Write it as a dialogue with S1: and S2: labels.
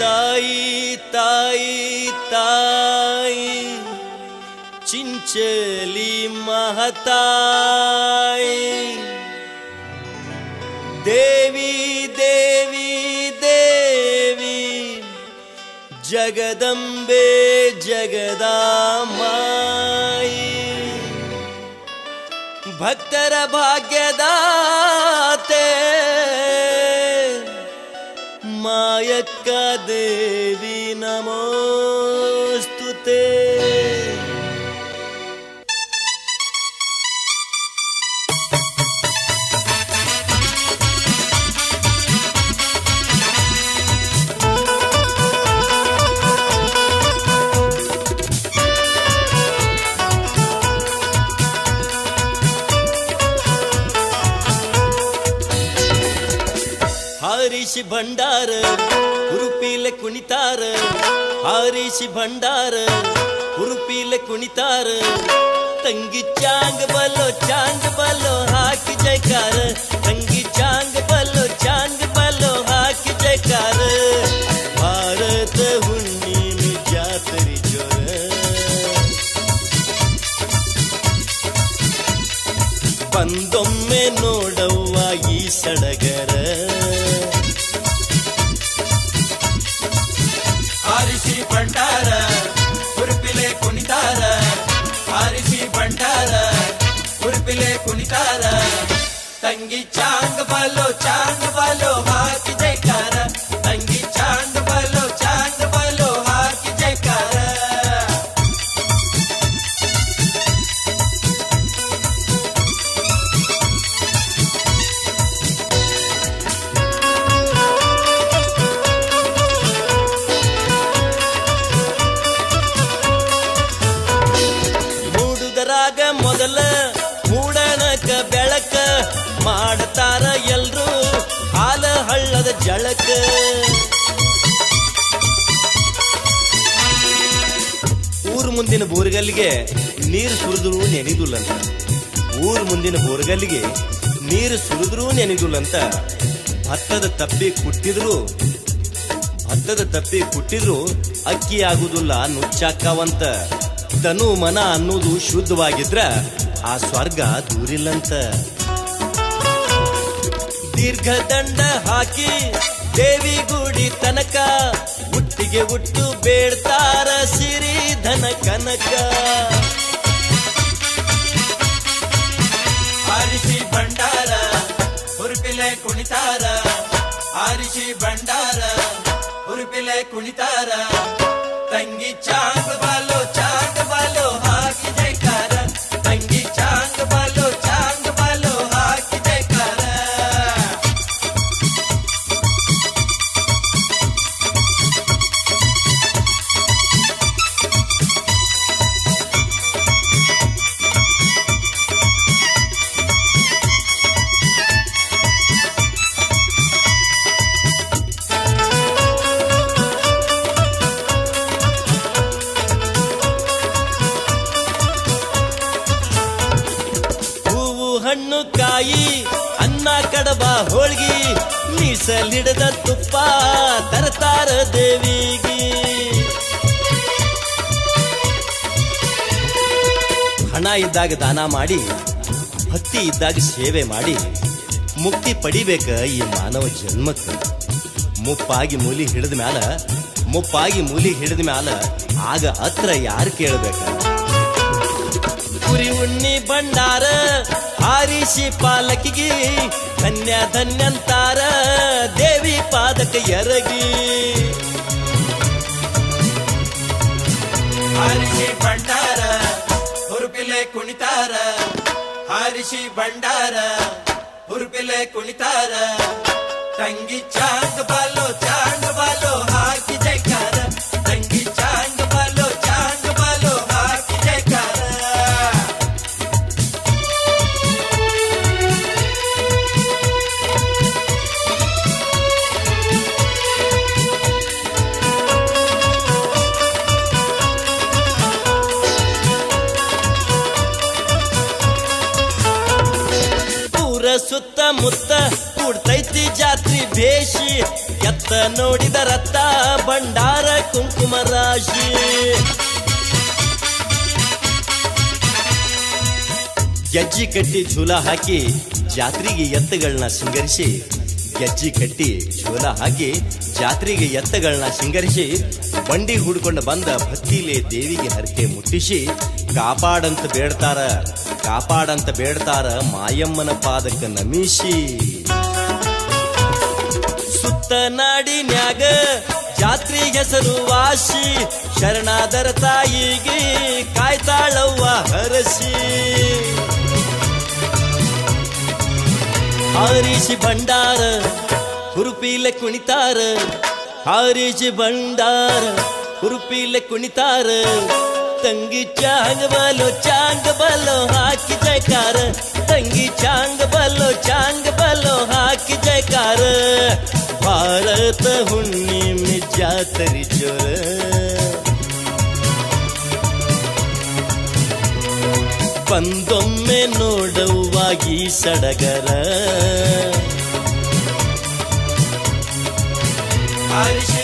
S1: ತಾಯಿ ತಾಯಿ ತಾಯಿ ಚಿಂಚಲಿ ಮಹತಾಯಿ ದೇವಿ ದೇವಿ ದೇವಿ ಜಗದಂಬೆ ಜಗದಾಮಾಯಿ ಭಕ್ತರ ಭಾಗ್ಯದಾತೆ ಮಾಯಕ್ಕ ದೇವಿ ನಮೋಸ್ತುತೆ ಹಾರಿಸಿ ಭಂಡಾರ ಉರುಪಿಲೆ ಕುಣಿತಾರ ಹಾರಿಸಿ ಭಂಡಾರ ಉರುಪಿಲೆ ಕುಣಿತಾರ ತಂಗಿ ಚಾಂಗ್ ಬಲೋ ಚಾಂಗ್ ಬಲೋ ಹಾಕಿ ಜೈಕಾರ ತಂಗಿ ಚಾಂಗ್ ಬಲೋ ಚಾಂಗ್ ಬಲೋ ಹಾಕಿ ಜೈಕಾರ ಭಾರತ ಹುಣ್ಣಿಮೆ ಜಾತ್ರೆ ಜೋರ ಬಂದೊಮ್ಮೆ ನೋಡವ್ವ ಈ ಸಡಗರ
S2: ಆರಿಸಿ ಭಂಡಾರ ಉರುಪಿಲೆ ಕುಣಿತಾರ ಆರಿಸಿ ಭಂಡಾರ ಉರುಪಿಲೆ ಕುಣಿತಾರ ತಂಗಿ ಚಾಂಗ್ ಬಲೋ ಚಾಂಗ್ ಬಲೋ ಹಾಕಿ ಜೈಕಾರ ತಂಗಿ ಚಾಂಗ್ ಬಲೋ ಚಾಂಗ್ ಬಲೋ ಹಾಕಿ ಜೈಕಾರ
S1: ಮೂಡುದರಾಗ ಮೊದಲ ಮೂಡಣಕ ಬೆಳಕ ಮಾಡ್ತಾರ ಎಲ್ರು ಹಾಲ ಹಳ್ಳದ ಜಳಕ ಊರ್ ಮುಂದಿನ ಬೋರ್ಗಲ್ಲಿಗೆ ನೀರು ಸುರಿದ್ರು ನೆನೆದುಲ್ಲಂತ ಊರ್ ಮುಂದಿನ ಬೋರ್ಗಲ್ಲಿಗೆ ನೀರು ಸುರಿದ್ರು ನೆನೆದುಲ್ಲಂತ ಭತ್ತದ ತಪ್ಪಿ ಕುಟ್ಟಿದ್ರು ಭತ್ತದ ತಪ್ಪಿ ಕುಟ್ಟಿದ್ರು ಅಕ್ಕಿ ಆಗುದಿಲ್ಲ ನುಚ್ಚಾಕ್ಕವಂತ ತನು ಮನ ಅನ್ನೋದು ಶುದ್ಧವಾಗಿದ್ರ ಆ ಸ್ವರ್ಗ ದೂರಿಲ್ಲಂತ ದೀರ್ಘ ದಂಡ ಹಾಕಿ ದೇವಿ ಗುಡಿ ತನಕ ಹುಟ್ಟಿಗೆ ಹುಟ್ಟು ಬೇಡ್ತಾರ ಸಿರಿ ಧನ ಕನಕ
S2: ಆರಿಸಿ ಭಂಡಾರ ಉರುಪಿಲೆ ಕುಣಿತಾರ ಆರಿಸಿ ಭಂಡಾರ ಉರುಪಿಲೆ ಕುಣಿತಾರ ತಂಗಿ ಚಾಂಗ್ ಬಾಲೋ ಚಾಂಗ್ ಬಾಲೋ ಹಾಕಿ ಜೈಕಾರ ತಂಗಿ ಚಾಂಗ್ ಬಾಲೋ ಚಾಂಗ್ ಬಾಲೋ ಹಾಕಿ ಜೈಕಾರ
S1: ಹೂವು ಹಣ್ಣು ಕಾಯಿ ಅನ್ನ ಕಡಬ ಹೋಳ್ಗಿ ಮೀಸಲಿಡದ ತುಪ್ಪ ತರತಾರ ದೇವಿಗೆ ಹಣ ಇದ್ದಾಗ ದಾನ ಮಾಡಿ ಭಕ್ತಿ ಇದ್ದಾಗ ಸೇವೆ ಮಾಡಿ ಮುಕ್ತಿ ಪಡಿಬೇಕ ಈ ಮಾನವ ಜನ್ಮಕ್ಕ ಮುಪ್ಪಾಗಿ ಮೂಲಿ ಹಿಡಿದ ಮ್ಯಾಲ ಮುಪ್ಪಾಗಿ ಮೂಲಿ ಹಿಡಿದ ಮ್ಯಾಲ ಆಗ ಹತ್ರ ಯಾರು ಕೇಳಬೇಕ ಕುರಿ ಉಣ್ಣಿ ಭಂಡಾರ ಹಾರಿಸಿ ಪಾಲಕಿಗೆ ಧನ್ಯ ಧನ್ಯಂತಾರ ದೇವಿ ಪಾದಕ ಎರಗಿ
S2: ಹಾರಿಸಿ ಭಂಡಾರ ಹುರುಪಿಲೆ ಕುಣಿತಾರ ಹಾರಿಸಿ ಭಂಡಾರ ಹುರುಪಿಲೆ ಕುಣಿತಾರ ತಂಗಿ ಚಾಂಗ್ ಬಾಲೋ ಚಾಂಗ್ ಬಾಲೋ ಹಾಕಿ ಜೈಕಾರ ತಂಗಿ ಚಾಂಗ್ ಬಾಲೋ ಚಾಂಗ್ ಬಾಲೋ ಹಾಕಿ ಜೈಕಾರ
S1: ಪೂರ ಸುತ್ತ ಮುತ್ತ ಕೂಡ್ತೈತಿ ಜಾತ್ರಿ ಬೇಷಿ ಎತ್ತ ಅತ್ತ ನೋಡಿದ ರತ್ತ ಭಂಡಾರ ಕುಂಕುಮ ರಾಶಿ ಗೆಜ್ಜಿ ಕಟ್ಟಿ ಝೂಲ ಹಾಕಿ ಜಾತ್ರೆಗೆ ಎತ್ತುಗಳನ್ನ ಸಿಂಗರಿಸಿ ಗೆಜ್ಜಿ ಕಟ್ಟಿ ಝೂಲ ಹಾಕಿ ಜಾತ್ರೆಗೆ ಎತ್ತುಗಳನ್ನ ಸಿಂಗರಿಸಿ ಬಂಡಿ ಹುಡ್ಕೊಂಡು ಬಂದ ಭಕ್ತಿಲೆ ದೇವಿಗೆ ಹರಕೆ ಮುಟ್ಟಿಸಿ ಕಾಪಾಡಂತ ಬೇಡ್ತಾರ ಕಾಪಾಡಂತ ಬೇಡ್ತಾರ ಮಾಯಮ್ಮನ ಪಾದಕ್ಕೆ ನಮಿಸಿ ಸುತ್ತ ನಾಡಿನ್ಯಾಗ ಜಾತ್ರೆ ಹೆಸರು ವಾಸಿ ಶರಣಾದರ ತಾಯಿಗೆ ಕಾಯ್ತಾಳವ್ವ ಹರಸಿ ಹಾರಿಸಿ ಭಂಡಾರ ಹುರುಪಿಲೆ ಕುಣಿತಾರ ಹಾರಿಸಿ ಭಂಡಾರ ಹುರುಪಿಲೆ ಕುಣಿತಾರ ತಂಗಿ ಚಾಂಗ್ ಬಲೋ ಚಾಂಗ್ ಬಲೋ ಹಾಕಿ ಜೈಕಾರ ತಂಗಿ ಚಾಂಗ್ ಬಲೋ ಚಾಂಗ್ ಬಲೋ ಹಾಕಿ ಜೈಕಾರ ಭಾರತ ಹುಣ್ಣಿಮೆ ಜಾತರಿ ಜೋರ ಬಂದೊಮ್ಮೆ ನೋಡವ್ವಾಗಿ ಸಡಗರ
S2: ಹರಿಷಿ